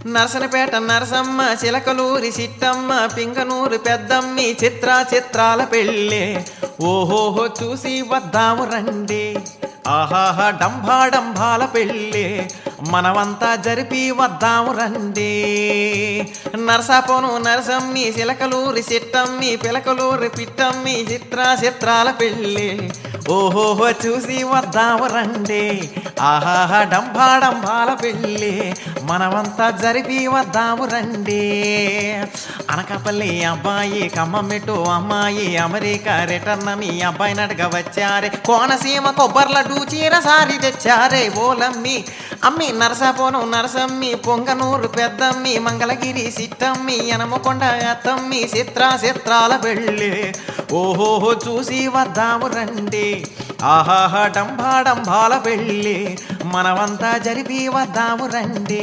నరసనపేట నరసమ్మ చిలకలూరి సిట్టమ్మ పింగనూరు పెద్దమ్మి చిత్ర చిత్రాల పెళ్ళే ఓహోహో చూసి వద్దాము రండి ఆహాహా డంభాడంభాల పెళ్ళే మనమంతా జరిపి వద్దాము రండి నరసాపోను నరసమ్మి చిలకలూరి సిట్టమ్మి పిలకలూరి పిట్టమ్మి చిత్ర చిత్రాల పెళ్ళే ఓహోహో చూసి వద్దాము రండి ఆహాహా డంభాడంభాల పెళ్ళి మనమంతా జరిపి వద్దాము రండి అనకాపల్లి అబ్బాయి ఖమ్మంమెట్టు అమ్మాయి అమెరికా రిటర్న్ మీ అబ్బాయి నడగా వచ్చారే కోనసీమ కొబ్బరి లడ్డు చీర సారి తెచ్చారే ఓలమ్మి అమ్మి నరసాపోనం నరసమ్మి పొంగనూరు పెద్దమ్మి మంగళగిరి సిట్టమ్మి యనమకొండ అత్తమ్మి చిత్ర చిత్రాల పెళ్ళి ఓహోహో చూసి వద్దాము రండి ఆహాహా డంబాడంబాల పెళ్ళి మనమంతా జరిపి వద్దాము రండి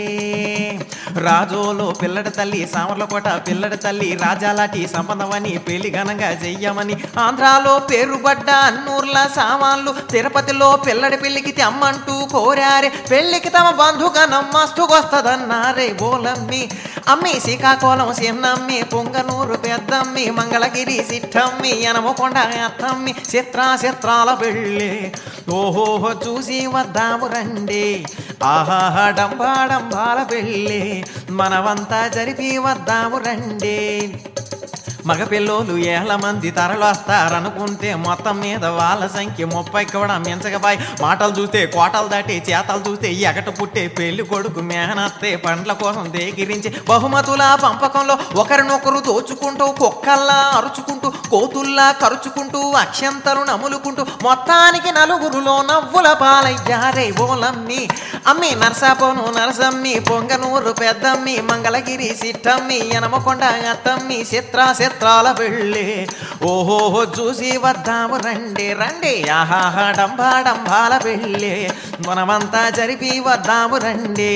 రాజోలో పిల్లడి తల్లి సామర్లకోట పిల్లడి తల్లి రాజాలాటి సంబంధమని పెళ్లి ఘనంగా చెయ్యమని ఆంధ్రాలో పేరుబడ్డ అన్నూర్ల సామాన్లు తిరుపతిలో పిల్లడి పెళ్లికి తెమ్మంటూ కోరారే పెళ్లికి తమ బంధుగణం మస్తుకొస్తదన్నారే బోలమ్మి అమ్మి శ్రీకాకుళం చిన్నమ్మి పొంగనూరు పెద్దమ్మి మంగళగిరి సిట్టమ్మి యనమకొండ అత్తమ్మి చిత్ర చిత్రాల పెళ్ళి ఓహోహో చూసి వద్దాము రండి ఆహాహా డంబాడంబాల పెళ్ళి మనమంతా జరిపి వద్దాము రండి మగపిల్లోలు ఏళ్ళ మంది తరలొస్తారనుకుంటే మొత్తం మీద వాళ్ళ సంఖ్య ముప్పై కూడా మించకబాయ్ మాటలు చూస్తే కోటలు దాటి చేతలు చూస్తే ఎగట పుట్టే పెళ్లి కొడుకు మేనత్తే పండ్ల కోసం దేగిరించి బహుమతుల పంపకంలో ఒకరినొకరు దోచుకుంటూ కుక్కల్లా అరుచుకుంటూ కోతుల్లా కరుచుకుంటూ అక్షంతలు నములుకుంటూ మొత్తానికి నలుగురులో నవ్వుల పాలయ్యారే ఓలమ్మి అమ్మి నరసాపోను నరసమ్మి పొంగనూరు పెద్దమ్మి మంగళగిరి సిట్టమ్మి యనమకొండ అత్తమ్మి చిత్ర చిత్రాల పెళ్ళి ఓహోహో చూసి వద్దాము రండి రండి ఆహాహా డంబాడంబాల పెళ్ళి మనమంతా జరిపి వద్దాము రండి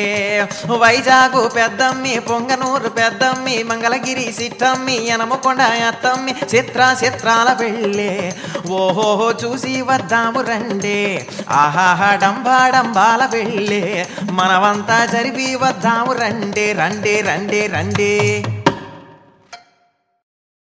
వైజాగు పెద్దమ్మి పొంగనూరు పెద్దమ్మి మంగళగిరి సిట్టమ్మి యనమకొండ అత్తమ్మి చిత్ర చిత్రాల పెళ్ళి ఓహోహో చూసి వద్దాము రండి ఆహాహా డంబాడంబాల పెళ్ళి మనమంతా జరిపి వద్దాము రండి రండి రండి రండి